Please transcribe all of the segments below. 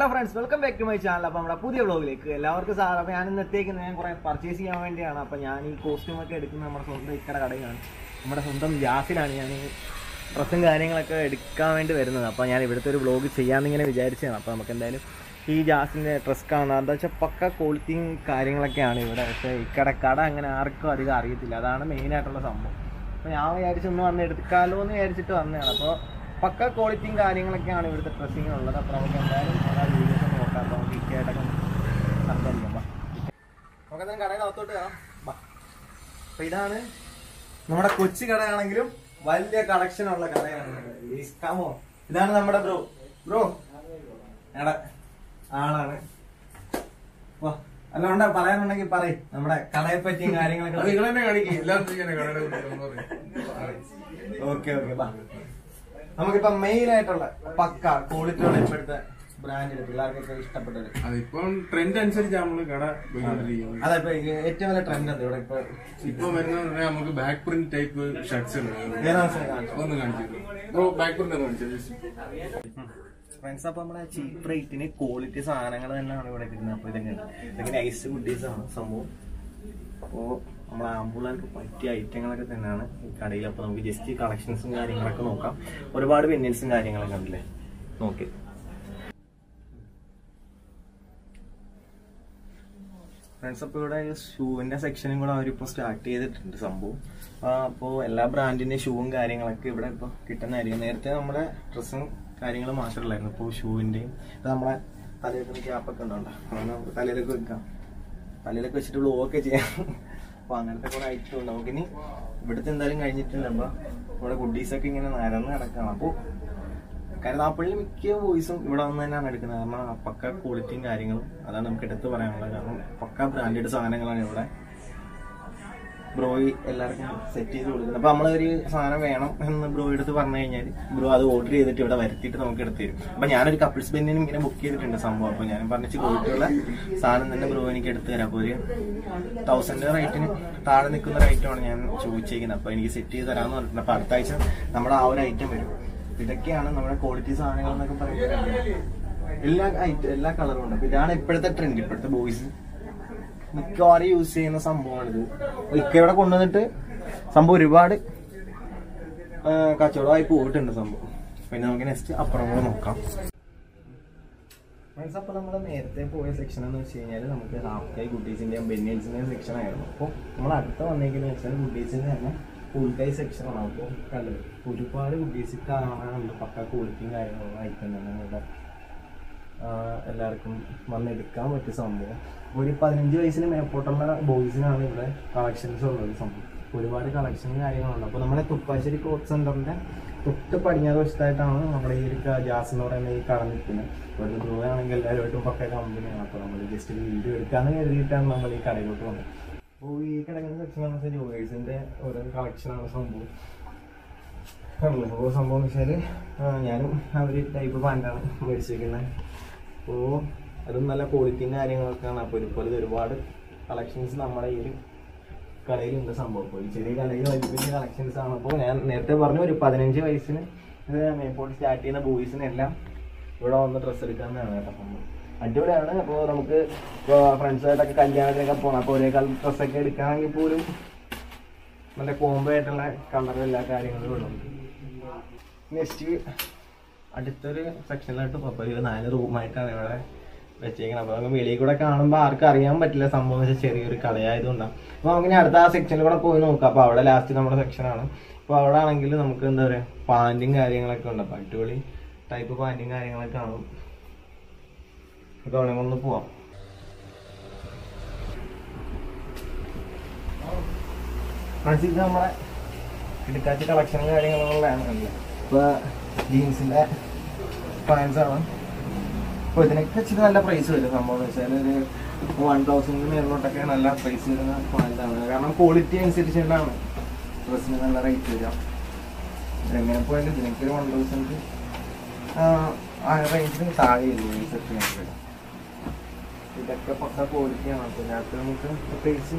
Hello friends welcome back to my channel അപ്പോൾ നമ്മുടെ പുതിയ വ്ളോഗിലേക്ക് എല്ലാവർക്കും സാർ അപ്പോൾ ഞാൻ ഇന്ന് എത്തിയേക്കുന്നത് ഞാൻ കുറേ പർച്ചേസ് ചെയ്യാൻ വേണ്ടിയാണ് അപ്പോൾ ഞാൻ ഈ കോസ്റ്റ്യൂം ഒക്കെ എടുക്കുന്നത് നമ്മുടെ സ്വന്തം ഇക്കട കടയിലാണ് നമ്മുടെ സ്വന്തം ജാസിലാണ് ഞാൻ ഈ ഡ്രസ്സും കാര്യങ്ങളൊക്കെ എടുക്കാൻ വേണ്ടി വരുന്നത് അപ്പോൾ ഞാൻ ഇവിടുത്തെ ഒരു വ്ളോഗ് ചെയ്യാമെന്നിങ്ങനെ വിചാരിച്ചതാണ് അപ്പോൾ നമുക്ക് എന്തായാലും ഈ ജാസിൻ്റെ ഡ്രസ് കാണാം എന്താ വെച്ചാൽ പക്ക ക്വാളിറ്റിയും കാര്യങ്ങളൊക്കെയാണ് ഇവിടെ പക്ഷേ ഇക്കട കട അങ്ങനെ ആർക്കും അധികം അറിയത്തില്ല അതാണ് മെയിനായിട്ടുള്ള സംഭവം അപ്പോൾ ഞാൻ വിചാരിച്ചു ഒന്ന് വന്ന് എടുക്കാമല്ലോ എന്ന് വിചാരിച്ചിട്ട് വന്നതാണ് അപ്പോൾ പക്ക ക്വാളിറ്റിയും കാര്യങ്ങളൊക്കെയാണ് ഇവിടുത്തെ ഡ്രസ്സിങ്ങിനുള്ളത് അപ്പോൾ നമുക്ക് എന്തായാലും ആ വീഡിയോസ് ഒന്ന് നോക്കാം അപ്പോൾ നമുക്ക് ഇക്കയായിട്ടൊക്കെ സംസാരിക്കാം ബാ നമുക്ക് എന്തായാലും കടയുടെ അകത്തോട്ട് കയറാം ബാ അപ്പോൾ ഇതാണ് നമ്മുടെ കൊച്ചു കടയാണെങ്കിലും വലിയ കളക്ഷൻ ഉള്ള കടയാണ് കമോ ഇതാണ് നമ്മുടെ ബ്രോ ബ്രോ ഞങ്ങളുടെ ആളാണ് വാ അല്ലാണ്ട് പറയാനുണ്ടെങ്കിൽ പറയും നമ്മുടെ കടയെ പറ്റിയും അത് കാര്യങ്ങളൊക്കെ നിങ്ങൾ തന്നെ കാണിക്കും എല്ലാവർക്കും ഇങ്ങനെ കടയുടെ കുറിച്ച് ഒന്ന് പറയും. ഓക്കെ ഓക്കെ ബാ നമുക്കിപ്പോ മെയിൻ ആയിട്ടുള്ള പക്ക ക്വാളിറ്റിയുള്ള ഇപ്പോഴത്തെ ബ്രാൻഡ് പിള്ളേർക്കൊക്കെ ഇഷ്ടപ്പെട്ടത് അതിപ്പം ട്രെൻഡ് അനുസരിച്ച് നമ്മള് കട പോയിക്കൊണ്ടിരിക്കുന്നത് അതെ ഇപ്പൊ ഏറ്റവും വലിയ ട്രെൻഡ് ഉണ്ട് ഇവിടെ ഇപ്പൊ ഇപ്പൊ വരുന്ന നമുക്ക് ബാക്ക് പ്രിന്റ് ടൈപ്പ് ഷർട്ട്സ് ഏതാ ദിവസം കാണിച്ചത്? ഒന്ന് കാണിച്ചു ബാക്ക് പ്രിന്റ് ഒന്ന് കാണിച്ചത് ഫ്രണ്ട്സ് അപ്പൊ നമ്മുടെ ചീപ്പ് റേറ്റിന് ക്വാളിറ്റി സാധനങ്ങൾ തന്നെയാണ് ഇവിടെ കിട്ടുന്നത് അപ്പൊ ഇതൊക്കെ ഇതൊക്കെ നൈസ് ഗുഡീസ് ആണ് സംഭവം അപ്പോ നമ്മുടെ ആംബുലൻസ് പറ്റിയ ഐറ്റങ്ങളൊക്കെ തന്നെയാണ് ഈ കടയിൽ അപ്പൊ നമുക്ക് ജസ്റ്റ് കളക്ഷൻസും കാര്യങ്ങളൊക്കെ നോക്കാം ഒരുപാട് വെന്യൻസും കാര്യങ്ങളൊക്കെ ഉണ്ടല്ലേ നോക്കി ഫ്രണ്ട്സ് അപ്പോൾ ഇവിടെ ഷൂവിന്റെ സെക്ഷനും കൂടെ അവരിപ്പോൾ സ്റ്റാർട്ട് ചെയ്തിട്ടുണ്ട് സംഭവം അപ്പോൾ എല്ലാ ബ്രാൻഡിന്റെ ഷൂവും കാര്യങ്ങളൊക്കെ ഇവിടെ ഇപ്പോൾ കിട്ടുന്നതായിരിക്കും നേരത്തെ നമ്മുടെ ഡ്രസ്സും കാര്യങ്ങളും മാത്രമല്ലായിരുന്നു ഇപ്പോൾ ഷൂവിന്റെയും ഇത് നമ്മളെ തലയിലൊക്കെ ക്യാപ്പൊക്കെ ഉണ്ടോ അങ്ങനെ നമുക്ക് തലയിലൊക്കെ വെക്കാം തലയിലൊക്കെ വെച്ചിട്ട് ബ്ലോക്ക് ചെയ്യാം അപ്പോൾ അങ്ങനത്തെ കുറെ ഐറ്റം ഉണ്ട് നമുക്കിനി ഇവിടുത്തെ എന്തായാലും കഴിഞ്ഞിട്ടില്ല അപ്പോൾ ഇവിടെ ഗുഡീസൊക്കെ ഇങ്ങനെ നിരന്ന് കിടക്കണം അപ്പോൾ കരുനാപ്പള്ളി മിക്ക വോയിസും ഇവിടെ വന്ന് തന്നെയാണ് എടുക്കുന്നത് കാരണം ആ പക്ക ക്വാളിറ്റിയും കാര്യങ്ങളും അതാണ് നമുക്ക് എടുത്ത് പറയാനുള്ളത് കാരണം പക്ക ബ്രാൻഡഡ് സാധനങ്ങളാണ് ഇവിടെ ബ്രോയി എല്ലാവർക്കും സെറ്റ് ചെയ്ത് കൊടുക്കുന്നത് അപ്പൊ നമ്മളൊരു സാധനം വേണം എന്ന് ബ്രോ എടുത്ത് പറഞ്ഞു കഴിഞ്ഞാൽ ബ്രോ അത് ഓർഡർ ചെയ്തിട്ട് ഇവിടെ വരുത്തിയിട്ട് നമുക്ക് എടുത്ത് തരും അപ്പൊ ഞാനൊരു കപ്പിൾസ് ബെന്നിനും ഇങ്ങനെ ബുക്ക് ചെയ്തിട്ടുണ്ട് സംഭവം അപ്പൊ ഞാൻ പറഞ്ഞിട്ട് ക്വാളിറ്റിയുള്ള സാധനം തന്നെ ബ്രോ എനിക്ക് എടുത്ത് തരാം അപ്പൊ ഒരു തൗസൻഡ് റേറ്റിന് താഴെ നിൽക്കുന്ന റേറ്റാണ് ഞാൻ ചോദിച്ചേക്കുന്നത് അപ്പൊ എനിക്ക് സെറ്റ് ചെയ്ത് തരാമെന്ന് പറഞ്ഞിട്ടുണ്ട് അപ്പൊ അടുത്ത ആഴ്ച നമ്മുടെ ആ ഒരു ഐറ്റം വരും ഇതൊക്കെയാണ് നമ്മുടെ ക്വാളിറ്റി സാധനങ്ങൾ എന്നൊക്കെ പറയുന്നത് എല്ലാ ഐറ്റം എല്ലാ കളറും ഉണ്ട് അപ്പൊ ഇതാണ് ഇപ്പോഴത്തെ ട്രെൻഡ് ഇപ്പോഴത്തെ ബോയ്സ് മിക്കവാറും യൂസ് ചെയ്യുന്ന സംഭവമാണിത് ഇക്ക ഇവിടെ കൊണ്ടുവന്നിട്ട് സംഭവം ഒരുപാട് ആ, കച്ചവടമായി പോയിട്ടുണ്ട് സംഭവം പിന്നെ നമുക്ക് നെക്സ്റ്റ് അപ്പുറം കൂടെ നോക്കാം ഫ്രണ്ട്സ് അപ്പോൾ നമ്മൾ നേരത്തെ പോയ സെക്ഷൻ എന്ന് വെച്ച് കഴിഞ്ഞാൽ നമുക്ക് ഹാഫ് കൈ ഗുഡീസിൻ്റെയും ബെന്നീൽസിൻ്റെയും സെക്ഷൻ ആയിരുന്നു അപ്പോൾ നമ്മൾ അടുത്ത വന്നേക്കുന്ന വെച്ചാൽ ഗുഡീസിൻ്റെ തന്നെ ഫുൾ കൈ സെക്ഷനാണ് അപ്പോൾ കണ്ടത് ഒരുപാട് ഗുഡീസ് കാണാനുണ്ട് പക്ക ക്വാളിറ്റിയും കാര്യങ്ങളുള്ള ഐറ്റം തന്നെ ഇവിടെ ആഹ് എല്ലാവർക്കും വന്നെടുക്കാൻ പറ്റിയ സംഭവം ഒരു പതിനഞ്ച് വയസ്സിന് മേപ്പോട്ടുള്ള ബോയ്സിനാണ് ഇവിടെ കളക്ഷൻസ് ഉള്ളത് സംഭവം ഒരുപാട് കളക്ഷനും കാര്യങ്ങളുണ്ട് അപ്പോൾ നമ്മുടെ തുപ്പാശ്ശേരി ക്ലോത്ത് സെന്ററിന്റെ തൊട്ട് പടിഞ്ഞാറ് വശത്തായിട്ടാണ് നമ്മുടെ ഈ ഒരു ക- ജാസ് എന്ന് പറയുന്ന ഈ കട നിൽക്കുന്നത് ഒരു ദൂരമാണെങ്കിൽ എല്ലാവരുമായിട്ടും പക്ക കമ്പനിയാണ് അപ്പോൾ നമ്മൾ ജസ്റ്റ് ഒരു വീഡിയോ എടുക്കാന്ന് കരുതിയിട്ടാണ് നമ്മൾ ഈ കടയിലോട്ട് വന്നത് അപ്പോൾ ഈ കിടക്കുന്ന സെക്ഷൻ എന്ന് വെച്ചാൽ ജോഗേഴ്സിന്റെ ഓരോ കളക്ഷനാണ് സംഭവം ആണല്ലോ അപ്പോൾ സംഭവം എന്ന് വെച്ചാൽ ഞാനും ആ ഒരു ടൈപ്പ് പാൻറ്റാണ് മേടിച്ചിരിക്കുന്നത് അപ്പോൾ അതും നല്ല ക്വാളിറ്റിയും കാര്യങ്ങളൊക്കെയാണ് അപ്പോൾ ഇതുപോലെ ഒരുപാട് കളക്ഷൻസ് നമ്മുടെ ഈ ഒരു കടയിലുണ്ട് സംഭവം അപ്പോൾ ഈ ചെറിയ കടയിൽ വലിയ വലിയ കളക്ഷൻസ് ആണ് അപ്പോൾ ഞാൻ നേരത്തെ പറഞ്ഞു ഒരു പതിനഞ്ച് വയസ്സിന് മേപ്പോട്ട് സ്റ്റാർട്ട് ചെയ്യുന്ന ബോയ്സിനെല്ലാം ഇവിടെ വന്ന് ഡ്രസ്സ് എടുക്കാമെന്നാണ് കേട്ടോ സംഭവം അടിപൊളിയാണ് അപ്പോൾ നമുക്ക് ഇപ്പോൾ ഫ്രണ്ട്സായിട്ടൊക്കെ കല്യാണത്തിനൊക്കെ പോകണം അപ്പോൾ ഒരേ ഡ്രസ്സൊക്കെ എടുക്കുകയാണെങ്കിൽ പോലും നല്ല കോംബോ ആയിട്ടുള്ള കളറും എല്ലാ കാര്യങ്ങളും ഉള്ളത് നെക്സ്റ്റ് അടുത്തൊരു സെക്ഷനിലോട്ട് പോയപ്പോൾ ഒരു നാല് റൂമായിട്ടാണ് ഇവിടെ വെച്ചേക്കുന്നത് അപ്പോൾ നമുക്ക് വെളിയിൽ കൂടെ കാണുമ്പോൾ ആർക്കും അറിയാൻ പറ്റില്ല സംഭവം എന്ന് വെച്ചാൽ ചെറിയൊരു കടയായതുകൊണ്ടാണ് അപ്പോൾ നമുക്ക് ഇനി അടുത്ത ആ സെക്ഷനിൽ കൂടെ പോയി നോക്കാം അപ്പോൾ അവിടെ ലാസ്റ്റ് നമ്മുടെ സെക്ഷനാണ് അപ്പോൾ അവിടെ ആണെങ്കിൽ നമുക്ക് എന്താ പറയുക പാൻറ്റും കാര്യങ്ങളൊക്കെ ഉണ്ട് അപ്പോൾ അടിപൊളി ടൈപ്പ് പാൻറ്റും കാര്യങ്ങളൊക്കെ കാണും അപ്പോൾ അവിടെ ഒന്ന് പോവാം ഫ്രണ്ട്സ് ഇത് നമ്മളെ കിടക്കാച്ച കളക്ഷനും കാര്യങ്ങളുള്ളതാണ് ഇപ്പോൾ ജീൻസിൻ്റെ പാൻസ് ആണ് അപ്പോൾ ഇതിനൊക്കെ ഇച്ചിരി നല്ല പ്രൈസ് വരും സംഭവം എന്ന് വെച്ചാൽ ഒരു വൺ തൗസൻഡിന് മേളിലോട്ടൊക്കെ നല്ല പ്രൈസ് വരുന്ന പാൻസ് ആണ് കാരണം ക്വാളിറ്റി അനുസരിച്ചുകൊണ്ടാണ് ഡ്രസ്സിന് നല്ല റേറ്റ് വരിക എങ്ങനെ പോയാലും ഇതിനൊക്കെ ഒരു വൺ തൗസൻഡ് ആ റേഞ്ചിന് താഴെ വരും ഈ സെറ്റ് ഇതൊക്കെ പക്ക ക്വാളിറ്റിയാണ് അപ്പോൾ ഇതിനകത്ത് നമുക്ക് പ്രത്യേകിച്ച്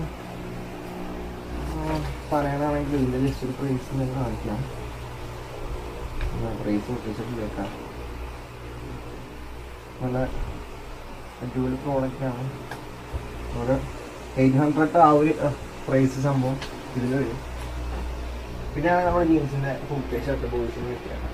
പറയാനാണെങ്കിൽ ഇതിൻ്റെ ലിസ്റ്റ് ഒരു പ്രൈസ് ഞാൻ കാണിക്കാം പ്രൈസ് ഒട്ടിച്ചിട്ട് കേൾക്കാം നല്ല അടിപൊളി പ്രോഡക്റ്റ് ആണ് ഒരു എയ്റ്റ് ഹൺഡ്രഡ് ആ ഒരു പ്രൈസ് സംഭവം ഇതിൽ വരും പിന്നെ നമ്മുടെ ജീൻസിന്റെ ഫുഡ് ഷർട്ട് ബോയ്സിന് കിട്ടിയാണ്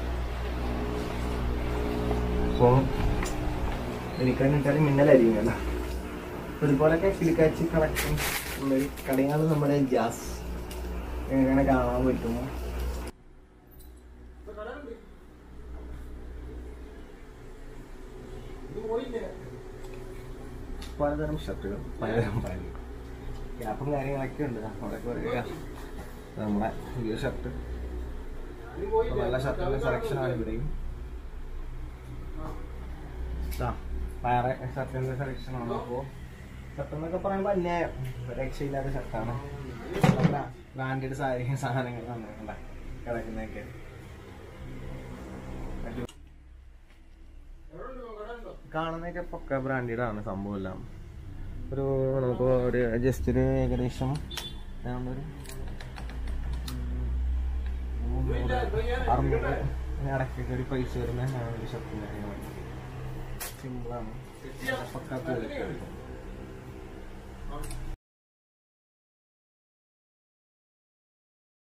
അപ്പോൾ എനിക്ക് കണ്ടിട്ടാലും മിന്നലായിരിക്കും കേട്ടോ അപ്പോൾ ഇതുപോലൊക്കെ കിളിക്കാച്ചി കളക്ഷൻ ഉള്ളൊരു കടയാണ് നമ്മുടെ ജാസ് എങ്ങനെ കാണാൻ പറ്റുമോ പലതരം ഷർട്ടുകൾ പലതരം പാൻറ് ഗ്യാപ്പും കാര്യങ്ങളൊക്കെ ഉണ്ട് അവിടെ കുറേ നമ്മുടെ പുതിയ ഷർട്ട് നല്ല ഷർട്ടിന്റെ സെലക്ഷൻ ആണ് ഇവിടെയും ദാ, വേറെ ഷർട്ടിന്റെ സെലക്ഷൻ ആണ് അപ്പോൾ ഷർട്ട് എന്നൊക്കെ പറയുമ്പോൾ അന്യായം ഒരു രക്ഷയില്ലാത്ത ഷർട്ടാണ് നമ്മുടെ ബ്രാൻഡഡ് സാരി സാധനങ്ങളാണ് കണ്ട കിടക്കുന്നതൊക്കെ കാണുന്നതൊക്കെ പക്ക ബ്രാൻഡഡ് ആണ് സംഭവം എല്ലാം ഒരു നമുക്ക് ഒരു ജസ്റ്റ് ഒരു ഏകദേശം ഒരു അറുന്നൂറ് ഇടയ്ക്കൊക്കെ ഒരു പൈസ വരുന്ന ഒരു ഷർട്ടും കാര്യങ്ങളൊക്കെ സിമ്പിളാണ് പക്കാത്ത